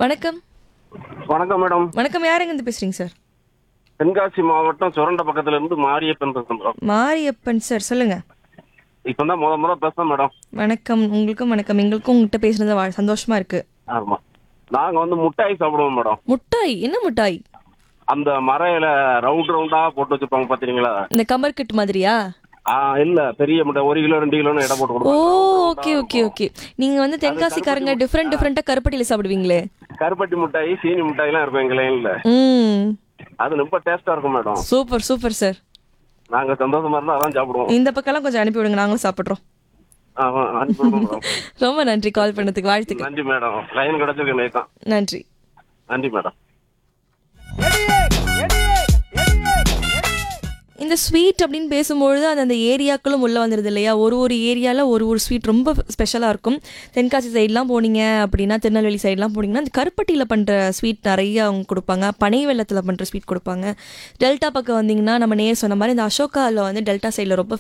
வணக்கம் வணக்கம் மேடம் வணக்கம் யாருங்க இருந்து பேசுறீங்க சார் தென்காசி மாவட்டம் சுரண்ட பக்கத்துல இருந்து மாரியப்பன் பேசுறேன் மேடம் மாரியப்பன் சார் சொல்லுங்க இப்பதான் முத முத பேசுறேன் மேடம் வணக்கம் உங்களுக்கும் வணக்கம் எங்களுக்கும் உங்ககிட்ட பேசுனது வா- சந்தோஷமா இருக்கு ஆமா நாங்க வந்து முட்டாய் சாப்பிடுவோம் மேடம் முட்டாய் என்ன முட்டாய் அந்த மரையில ரவுண்ட் ரவுண்டா போட்டு வச்சிருப்பாங்க பாத்தீங்களா இந்த கமர்கட் மாதிரியா ஆ இல்ல பெரிய முட்டை ஒரு கிலோ ரெண்டு கிலோன்னு எடை போட்டு ஓ கொடுப்பாங்க ஓகே ஓகே ஓகே நீங்க வந்து தென்காசிக்காரங்க டிஃப்ரெண்ட் டிஃப்ரெண்டா கருப்பட்டியில சாப்பிடுவீங்களே கருப்பட்டி மிட்டாய் சீனி மிட்டாய் எல்லாம் இருக்கும் எங்க லைன்ல ம் அது ரொம்ப டேஸ்டா இருக்கும் மேடம் சூப்பர் சூப்பர் சார் நாங்க சந்தோஷமா இருந்தா அதான் சாப்பிடுவோம் இந்த பக்கம்லாம் கொஞ்சம் அனுப்பி விடுங்க நாங்களும் சாப்பிட்றோம் ஆமா, அனுப்பி விடுங்க மேடம். ரொம்ப நன்றி கால் பண்ணதுக்கு வாழ்த்துக்கள் நன்றி மேடம் லைன் கிடைச்சிருக்கு நேத்து தான் நன்றி நன்றி மேடம் இந்த ஸ்வீட் அப்படின்னு பேசும்பொழுது அது அந்த ஏரியாக்களும் உள்ளே வந்துடுது இல்லையா ஒரு ஒரு ஏரியாவில் ஒரு ஒரு ஸ்வீட் ரொம்ப ஸ்பெஷலாக இருக்கும் தென்காசி சைட்லாம் போனீங்க அப்படின்னா திருநெல்வேலி சைட்லாம் போனீங்கன்னா அந்த கருப்பட்டியில் பண்ணுற ஸ்வீட் நிறைய அவங்க கொடுப்பாங்க பனை வெள்ளத்தில் பண்ணுற ஸ்வீட் கொடுப்பாங்க டெல்டா பக்கம் வந்தீங்கன்னா நம்ம நேர் சொன்ன மாதிரி இந்த அசோகாவில் வந்து டெல்டா சைடில் ரொம்ப